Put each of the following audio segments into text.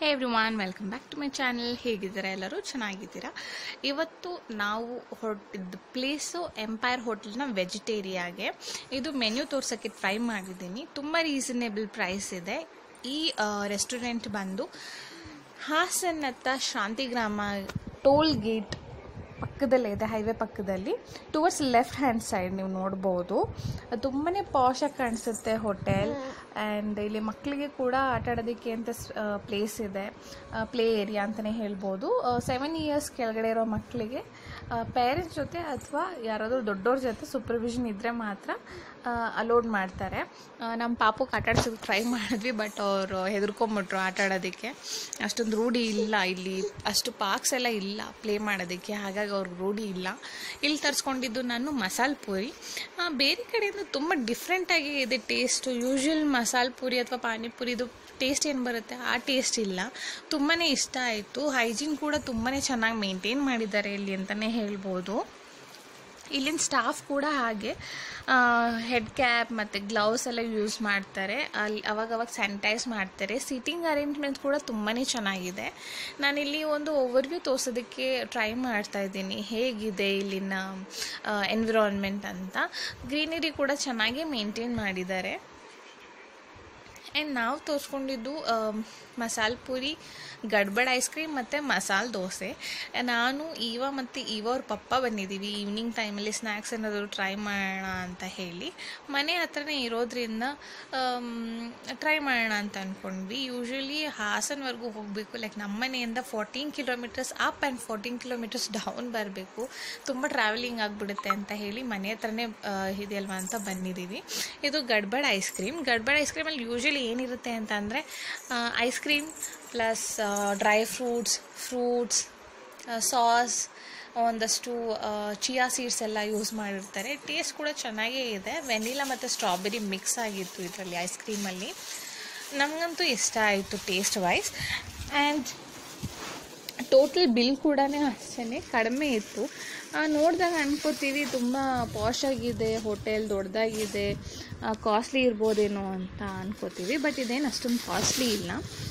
hey everyone welcome back to my channel ಹೇಗಿದ್ದೀರಾ ಎಲ್ಲರೂ ಚೆನ್ನಾಗಿದ್ದೀರಾ ಇವತ್ತು ನಾವು ಹೊರಟಿದ್ದ ಪ್ಲೇಸು ಎಂಪೈರ್ ಹೋಟೆಲ್ನ ವೆಜಿಟೇರಿಯಾಗೆ ಇದು ಮೆನ್ಯೂ ತೋರ್ಸೋಕ್ಕೆ ಟ್ರೈ ಮಾಡಿದ್ದೀನಿ ತುಂಬ ರೀಸನೇಬಲ್ ಪ್ರೈಸ್ ಇದೆ ಈ ರೆಸ್ಟೋರೆಂಟ್ ಬಂದು ಹಾಸನ್ ಹತ್ತ ಶಾಂತಿಗ್ರಾಮ ಟೋಲ್ ಗೇಟ್ ಪಕ್ಕದಲ್ಲೇ ಇದೆ ಹೈವೇ ಪಕ್ಕದಲ್ಲಿ ಟುವರ್ಡ್ಸ್ ಲೆಫ್ಟ್ ಹ್ಯಾಂಡ್ ಸೈಡ್ ನೀವು ನೋಡ್ಬೋದು ತುಂಬಾ ಪಾಶಾಗಿ ಕಾಣಿಸುತ್ತೆ ಹೋಟೆಲ್ ಆ್ಯಂಡ್ ಇಲ್ಲಿ ಮಕ್ಕಳಿಗೆ ಕೂಡ ಆಟ ಆಡೋದಕ್ಕೆ ಅಂತ ಪ್ಲೇಸ್ ಇದೆ ಪ್ಲೇ ಏರಿಯಾ ಅಂತಲೇ ಹೇಳ್ಬೋದು ಸೆವೆನ್ ಇಯರ್ಸ್ ಕೆಳಗಡೆ ಇರೋ ಮಕ್ಕಳಿಗೆ ಪೇರೆಂಟ್ಸ್ ಜೊತೆ ಅಥವಾ ಯಾರಾದರೂ ದೊಡ್ಡವ್ರ ಜೊತೆ ಸೂಪರ್ವಿಷನ್ ಇದ್ದರೆ ಮಾತ್ರ ಅಲೋಡ್ ಮಾಡ್ತಾರೆ ನಮ್ಮ ಪಾಪಕ್ಕೆ ಆಟ ಆಡ್ಸೋದು ಟ್ರೈ ಮಾಡಿದ್ವಿ ಬಟ್ ಅವರು ಹೆದರ್ಕೊಂಬಿಟ್ರು ಆಟ ಆಡೋದಕ್ಕೆ ಅಷ್ಟೊಂದು ರೂಢಿ ಇಲ್ಲ ಇಲ್ಲಿ ಅಷ್ಟು ಪಾರ್ಕ್ಸ್ ಎಲ್ಲ ಇಲ್ಲ ಪ್ಲೇ ಮಾಡೋದಕ್ಕೆ ಹಾಗಾಗಿ ಅವ್ರಿಗೆ ರೂಢಿ ಇಲ್ಲ ಇಲ್ಲಿ ತರಿಸ್ಕೊಂಡಿದ್ದು ನಾನು ಮಸಾಲೆ ಪೂರಿ ಆ, ಬೇರೆ ಕಡೆಯಿಂದ ತುಂಬ ಡಿಫ್ರೆಂಟಾಗಿ ಇದೆ ಟೇಸ್ಟು ಯೂಶ್ವಲ್ ಮಸಾಲೆ ಪೂರಿ ಅಥವಾ ಪಾನಿಪುರಿದು ಟೇಸ್ಟ್ ಏನು ಬರುತ್ತೆ ಆ ಟೇಸ್ಟ್ ಇಲ್ಲ ತುಂಬಾ ಇಷ್ಟ ಆಯಿತು ಹೈಜೀನ್ ಕೂಡ ತುಂಬಾ ಚೆನ್ನಾಗಿ ಮೇಂಟೈನ್ ಮಾಡಿದ್ದಾರೆ ಇಲ್ಲಿ ಅಂತಲೇ ಹೇಳ್ಬೋದು ಇಲ್ಲಿನ ಸ್ಟಾಫ್ ಕೂಡ ಹಾಗೆ ಹೆಡ್ ಕ್ಯಾಪ್ ಮತ್ತು ಗ್ಲೌಸ್ ಎಲ್ಲ ಯೂಸ್ ಮಾಡ್ತಾರೆ ಅಲ್ಲಿ ಅವಾಗವಾಗ ಸ್ಯಾನಿಟೈಸ್ ಮಾಡ್ತಾರೆ ಸೀಟಿಂಗ್ ಅರೇಂಜ್ಮೆಂಟ್ ಕೂಡ ತುಂಬಾ ಚೆನ್ನಾಗಿದೆ ನಾನಿಲ್ಲಿ ಒಂದು ಓವರ್ವ್ಯೂ ತೋರಿಸೋದಕ್ಕೆ ಟ್ರೈ ಮಾಡ್ತಾ ಇದ್ದೀನಿ ಹೇಗಿದೆ ಇಲ್ಲಿನ ಎನ್ವಿರಾನ್ಮೆಂಟ್ ಅಂತ ಗ್ರೀನರಿ ಕೂಡ ಚೆನ್ನಾಗಿ ಮೇಂಟೈನ್ ಮಾಡಿದ್ದಾರೆ ಆ್ಯಂಡ್ ನಾವು ತೋರಿಸ್ಕೊಂಡಿದ್ದು ಮಸಾಲೆ ಪೂರಿ ಗಡ್ಬಡ್ ಐಸ್ ಕ್ರೀಮ್ ಮತ್ತು ಮಸಾಲೆ ದೋಸೆ ನಾನು ಈವ ಮತ್ತು ಈವ ಅವ್ರ ಪಪ್ಪ ಬಂದಿದ್ದೀವಿ ಈವ್ನಿಂಗ್ ಟೈಮಲ್ಲಿ ಸ್ನ್ಯಾಕ್ಸ್ ಏನಾದರೂ ಟ್ರೈ ಮಾಡೋಣ ಅಂತ ಹೇಳಿ ಮನೆ ಹತ್ರನೇ ಇರೋದ್ರಿಂದ ಟ್ರೈ ಮಾಡೋಣ ಅಂತ ಅಂದ್ಕೊಂಡ್ವಿ ಯೂಶ್ವಲಿ ಹಾಸನ್ವರೆಗೂ ಹೋಗಬೇಕು ಲೈಕ್ ನಮ್ಮ ಮನೆಯಿಂದ fourteen kilometres up and fourteen kilometres down ಬರಬೇಕು ತುಂಬ ಟ್ರಾವೆಲಿಂಗ್ ಆಗಿಬಿಡುತ್ತೆ ಅಂತ ಹೇಳಿ ಮನೆ ಹತ್ರನೇ ಆ, ಇದೆಯಲ್ವಾ ಅಂತ ಬಂದಿದ್ದೀವಿ ಇದು Gadbad ice cream Gadbad ice ಕ್ರೀಮಲ್ಲಿ ಯೂಶ್ವಲಿ ಏನಿರುತ್ತೆ ಅಂತ ಅಂದರೆ ice cream plus dry fruits fruits sauce ಒಂದಷ್ಟು ಚಿಯಾ ಸೀಡ್ಸ್ ಎಲ್ಲ ಯೂಸ್ ಮಾಡಿರ್ತಾರೆ ಟೇಸ್ಟ್ ಕೂಡ ಚೆನ್ನಾಗೇ ಇದೆ ವೆನಿಲಾ ಮತ್ತು ಸ್ಟ್ರಾಬೆರಿ ಮಿಕ್ಸ್ ಆಗಿತ್ತು ಇದರಲ್ಲಿ ಐಸ್ ಕ್ರೀಮಲ್ಲಿ ನಮಗಂತೂ ಇಷ್ಟ ಆಯಿತು taste wise and total bill ಕೂಡ ಅಷ್ಟೇ ಕಡಿಮೆ ಇತ್ತು ನೋಡಿದಾಗ ಅನ್ಕೋತೀವಿ ತುಂಬ ಪಾಶ್ ಆಗಿದೆ ಹೋಟೆಲ್ ದೊಡ್ಡದಾಗಿದೆ ಕಾಸ್ಟ್ಲಿ ಇರ್ಬೋದೇನೋ ಅಂತ ಅನ್ಕೋತೀವಿ ಬಟ್ ಇದೇನು ಅಷ್ಟೊಂದು ಕಾಸ್ಟ್ಲಿ ಇಲ್ಲ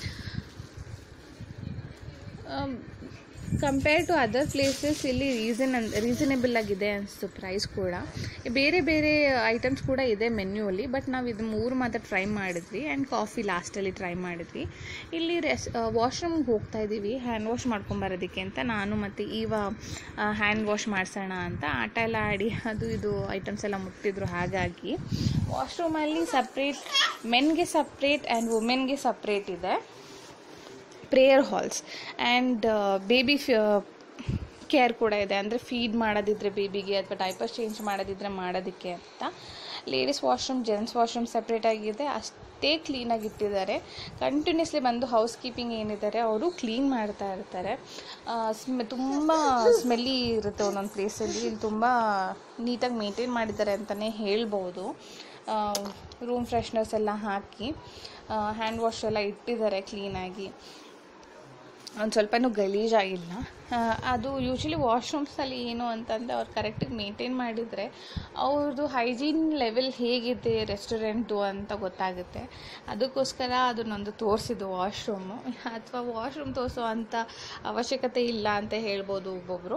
ಕಂಪೇರ್ ಟು ಅದರ್ ಪ್ಲೇಸಸ್ ಇಲ್ಲಿ ರೀಸನ್ ಅನ್ ರೀಸನೇಬಲ್ ಆಗಿದೆ ಅನಿಸ್ತು ಪ್ರೈಸ್ ಕೂಡ ಬೇರೆ ಬೇರೆ ಐಟಮ್ಸ್ ಕೂಡ ಇದೆ ಮೆನ್ಯೂಲಿ ಬಟ್ ನಾವು ಇದು ಮೂರು ಮಾತ್ರ ಟ್ರೈ ಮಾಡಿದ್ವಿ ಆ್ಯಂಡ್ ಕಾಫಿ ಲಾಸ್ಟಲ್ಲಿ ಟ್ರೈ ಮಾಡಿದ್ವಿ ಇಲ್ಲಿ ರೆಸ್ ವಾಶ್ರೂಮ್ಗೆ ಹೋಗ್ತಾ ಇದ್ದೀವಿ ಹ್ಯಾಂಡ್ ವಾಶ್ ಮಾಡ್ಕೊಂಬರೋದಕ್ಕೆ ಅಂತ ನಾನು ಮತ್ತು ಈವ ಹ್ಯಾಂಡ್ ವಾಶ್ ಮಾಡಿಸೋಣ ಅಂತ ಆಟ ಎಲ್ಲ ಆಡಿ ಅದು ಇದು ಐಟಮ್ಸ್ ಎಲ್ಲ ಮುಟ್ಟಿದ್ರು ಹಾಗಾಗಿ ವಾಶ್ರೂಮಲ್ಲಿ ಸಪ್ರೇಟ್ ಮೆನ್ಗೆ ಸಪ್ರೇಟ್ ಆ್ಯಂಡ್ ವುಮೆನ್ಗೆ ಸಪ್ರೇಟ್ ಇದೆ prayer halls and baby care ಕೂಡ ಇದೆ ಅಂದರೆ ಫೀಡ್ ಮಾಡೋದಿದ್ರೆ ಬೇಬಿಗೆ ಅಥವಾ ಡೈಪರ್ಸ್ ಚೇಂಜ್ ಮಾಡೋದಿದ್ರೆ ಮಾಡೋದಕ್ಕೆ ಅಂತ ladies washroom gents washroom separate ಆಗಿದೆ ಅಷ್ಟೇ ಕ್ಲೀನಾಗಿ ಇಟ್ಟಿದ್ದಾರೆ ಕಂಟಿನ್ಯೂಸ್ಲಿ ಬಂದು ಹೌಸ್ ಕೀಪಿಂಗ್ ಏನಿದ್ದಾರೆ ಅವರು ಕ್ಲೀನ್ ಮಾಡ್ತಾ ಇರ್ತಾರೆ ಸ್ಮೆ ತುಂಬ ಸ್ಮೆಲ್ಲಿ ಇರುತ್ತೆ ಒಂದೊಂದು ಪ್ಲೇಸಲ್ಲಿ ಇಲ್ಲಿ ತುಂಬ ನೀಟಾಗಿ ಮೇಂಟೈನ್ ಮಾಡಿದ್ದಾರೆ ಅಂತಲೇ ಹೇಳ್ಬೋದು ರೂಮ್ ಫ್ರೆಶ್ನರ್ಸ್ ಎಲ್ಲ ಹಾಕಿ ಹ್ಯಾಂಡ್ ವಾಶ್ ಎಲ್ಲ ಇಟ್ಟಿದ್ದಾರೆ ಕ್ಲೀನಾಗಿ ಒಂದು ಸ್ವಲ್ಪನೂ ಗಲೀಜಾಗಿಲ್ಲ ಆ, ಅದು ಯೂಶ್ವಲಿ ವಾಶ್ರೂಮ್ಸಲ್ಲಿ ಏನು ಅಂತಂದರೆ ಅವ್ರು ಕರೆಕ್ಟಾಗಿ ಮೇಂಟೈನ್ ಮಾಡಿದರೆ ಅವ್ರದ್ದು ಹೈಜೀನ್ ಲೆವೆಲ್ ಹೇಗಿದೆ ರೆಸ್ಟೋರೆಂಟು ಅಂತ ಗೊತ್ತಾಗುತ್ತೆ ಅದಕ್ಕೋಸ್ಕರ ಅದನ್ನೊಂದು ತೋರಿಸಿದ್ದು ವಾಶ್ರೂಮು ಅಥವಾ ವಾಶ್ರೂಮ್ ತೋರಿಸೋ ಅಂಥ ಅವಶ್ಯಕತೆ ಇಲ್ಲ ಅಂತ ಹೇಳ್ಬೋದು ಒಬ್ಬೊಬ್ಬರು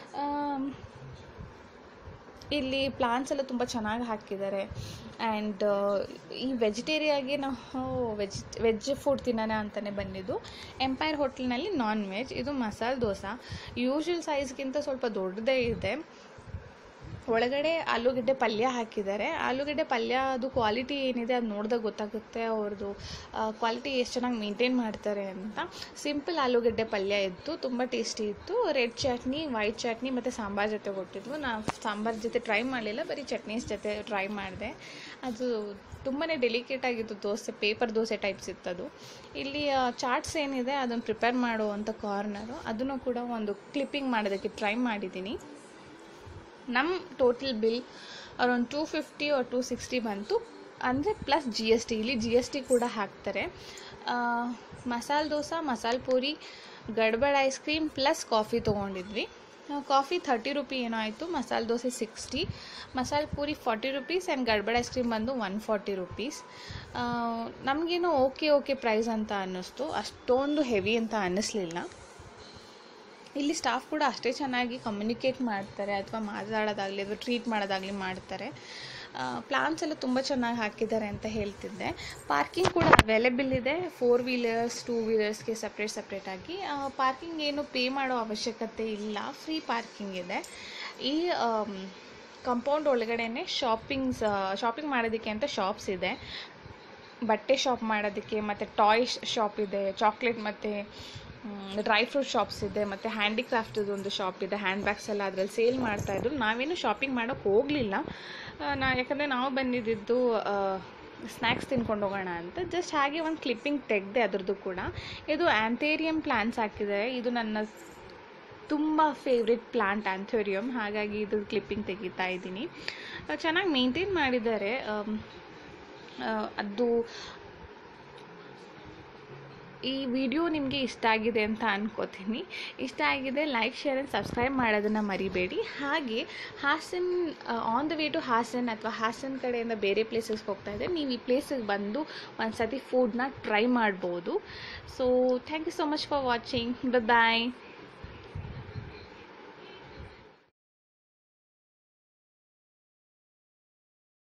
ಇಲ್ಲಿ ಪ್ಲಾನ್ಸ್ ಎಲ್ಲ ತುಂಬ ಚೆನ್ನಾಗಿ ಹಾಕಿದ್ದಾರೆ ಆ್ಯಂಡ್ ಈ ವೆಜಿಟೇರಿಯಾಗೆ ನಾವು ವೆಜ್ ವೆಜ್ ಫುಡ್ ತಿನ್ನೋಣ ಅಂತಲೇ ಬಂದಿದ್ದು ಎಂಪೈರ್ ಹೋಟೆಲ್ನಲ್ಲಿ ನಾನ್ ವೆಜ್ ಇದು ಮಸಾಲೆ ದೋಸೆ ಯೂಶ್ವಲ್ ಸೈಜ್ಗಿಂತ ಸ್ವಲ್ಪ ದೊಡ್ಡದೇ ಇದೆ ಒಳಗಡೆ ಆಲೂಗಡ್ಡೆ ಪಲ್ಯ ಹಾಕಿದ್ದಾರೆ ಆಲೂಗಡ್ಡೆ ಪಲ್ಯ ಅದು ಕ್ವಾಲಿಟಿ ಏನಿದೆ ಅದು ನೋಡಿದಾಗ ಗೊತ್ತಾಗುತ್ತೆ ಅವ್ರದ್ದು ಕ್ವಾಲಿಟಿ ಎಷ್ಟು ಚೆನ್ನಾಗಿ ಮೇಂಟೈನ್ ಮಾಡ್ತಾರೆ ಅಂತ ಸಿಂಪಲ್ ಆಲೂಗಡ್ಡೆ ಪಲ್ಯ ಇತ್ತು ತುಂಬ ಟೇಸ್ಟಿ ಇತ್ತು ರೆಡ್ ಚಟ್ನಿ ವೈಟ್ ಚಟ್ನಿ ಮತ್ತು ಸಾಂಬಾರ್ ಜೊತೆ ಕೊಟ್ಟಿದ್ವು ನಾವು ಸಾಂಬಾರ್ ಜೊತೆ ಟ್ರೈ ಮಾಡಲಿಲ್ಲ ಬರೀ ಚಟ್ನೀಸ್ ಜೊತೆ ಟ್ರೈ ಮಾಡಿದೆ ಅದು ತುಂಬಾ ಡೆಲಿಕೇಟ್ ಆಗಿತ್ತು ದೋಸೆ ಪೇಪರ್ ದೋಸೆ ಟೈಪ್ಸ್ ಇತ್ತದು ಇಲ್ಲಿ ಚಾಟ್ಸ್ ಏನಿದೆ ಅದನ್ನು ಪ್ರಿಪೇರ್ ಮಾಡುವಂಥ ಕಾರ್ನರು ಅದನ್ನು ಕೂಡ ಒಂದು ಕ್ಲಿಪ್ಪಿಂಗ್ ಮಾಡೋದಕ್ಕೆ ಟ್ರೈ ಮಾಡಿದ್ದೀನಿ ನಮ್ಮ total bill around two fifty or two sixty ಬಂತು ಅಂದರೆ ಪ್ಲಸ್ ಜಿ ಎಸ್ ಟಿ ಇಲ್ಲಿ ಜಿ ಎಸ್ ಟಿ ಕೂಡ ಹಾಕ್ತಾರೆ masala dosa masala puri Gadbad ice cream plus coffee ತೊಗೊಂಡಿದ್ವಿ ಕಾಫಿ ಥರ್ಟಿ ರುಪಿ ಏನೋ ಆಯಿತು masala dosa sixty masala puri forty rupees and Gadbad ice cream ಬಂದು ಒನ್ ಫಾರ್ಟಿ ರುಪೀಸ್ ನಮಗೇನೋ ಓಕೆ ಓಕೆ ಪ್ರೈಸ್ ಅಂತ ಅನ್ನಿಸ್ತು ಅಷ್ಟೊಂದು ಹೆವಿ ಅಂತ ಅನ್ನಿಸ್ಲಿಲ್ಲ ಇಲ್ಲಿ ಸ್ಟಾಫ್ ಕೂಡ ಅಷ್ಟೇ ಚೆನ್ನಾಗಿ ಕಮ್ಯುನಿಕೇಟ್ ಮಾಡ್ತಾರೆ ಅಥವಾ ಮಾತಾಡೋದಾಗಲಿ ಅಥವಾ ಟ್ರೀಟ್ ಮಾಡೋದಾಗಲಿ ಮಾಡ್ತಾರೆ ಪ್ಲಾನ್ಸ್ ಎಲ್ಲ ತುಂಬ ಚೆನ್ನಾಗಿ ಹಾಕಿದ್ದಾರೆ ಅಂತ ಹೇಳ್ತಿದ್ದೆ ಪಾರ್ಕಿಂಗ್ ಕೂಡ ಅವೈಲೇಬಲ್ ಇದೆ ಫೋರ್ ವೀಲರ್ಸ್ ಟೂ ವೀಲರ್ಸ್ಗೆ ಸಪ್ರೇಟ್ ಸಪ್ರೇಟಾಗಿ ಪಾರ್ಕಿಂಗ್ ಏನು ಪೇ ಮಾಡೋ ಅವಶ್ಯಕತೆ ಇಲ್ಲ ಫ್ರೀ ಪಾರ್ಕಿಂಗ್ ಇದೆ ಈ ಕಂಪೌಂಡ್ ಒಳಗಡೆನೆ ಶಾಪಿಂಗ್ಸ್ ಶಾಪಿಂಗ್ ಮಾಡೋದಕ್ಕೆ ಅಂತ ಶಾಪ್ಸ್ ಇದೆ ಬಟ್ಟೆ ಶಾಪ್ ಮಾಡೋದಕ್ಕೆ ಮತ್ತು ಟಾಯ್ಸ್ ಶಾಪ್ ಇದೆ ಚಾಕ್ಲೇಟ್ ಮತ್ತು ಡ್ರೈ ಫ್ರೂಟ್ ಶಾಪ್ಸ್ ಇದೆ ಮತ್ತು ಹ್ಯಾಂಡಿಕ್ರಾಫ್ಟದು ಒಂದು ಶಾಪ್ ಇದೆ ಹ್ಯಾಂಡ್ ಬ್ಯಾಗ್ಸ್ ಎಲ್ಲ ಅದರಲ್ಲಿ ಸೇಲ್ ಮಾಡ್ತಾಯಿದ್ರು ನಾವೇನು ಶಾಪಿಂಗ್ ಮಾಡೋಕ್ಕೆ ಹೋಗಲಿಲ್ಲ ನಾ ಯಾಕಂದರೆ ನಾವು ಬಂದಿದ್ದು ಸ್ನ್ಯಾಕ್ಸ್ ತಿನ್ಕೊಂಡು ಹೋಗೋಣ ಅಂತ ಜಸ್ಟ್ ಹಾಗೆ ಒಂದು ಕ್ಲಿಪ್ಪಿಂಗ್ ತೆಗೆದೆ ಅದ್ರದ್ದು ಕೂಡ ಇದು ಆ್ಯಂಥೇರಿಯಂ ಪ್ಲ್ಯಾಂಟ್ಸ್ ಹಾಕಿದ್ದಾರೆ ಇದು ನನ್ನ ತುಂಬ ಫೇವ್ರೆಟ್ ಪ್ಲಾಂಟ್ ಆ್ಯಂಥೋರಿಯಂ ಹಾಗಾಗಿ ಇದು ಕ್ಲಿಪ್ಪಿಂಗ್ ತೆಗಿತಾ ಇದ್ದೀನಿ ಚೆನ್ನಾಗಿ ಮೇಂಟೈನ್ ಮಾಡಿದ್ದಾರೆ ಅದು ಈ ವಿಡಿಯೋ ನಿಮಗೆ ಇಷ್ಟ ಆಗಿದೆ ಅಂತ ಅನ್ಕೋತೀನಿ ಇಷ್ಟ ಆಗಿದೆ ಲೈಕ್ ಶೇರ್ ಆ್ಯಂಡ್ ಸಬ್ಸ್ಕ್ರೈಬ್ ಮಾಡೋದನ್ನು ಮರಿಬೇಡಿ ಹಾಗೆ Hassan on the way to Hassan ಅಥವಾ ಹಾಸನ್ ಕಡೆಯಿಂದ ಬೇರೆ ಪ್ಲೇಸಸ್ಗೆ ಹೋಗ್ತಾ ಇದ್ದರೆ ನೀವು ಈ ಪ್ಲೇಸಿಗೆ ಬಂದು ಒಂದು ಸತಿ ಫುಡ್ನ ಟ್ರೈ ಮಾಡ್ಬೋದು so thank you so much for watching bye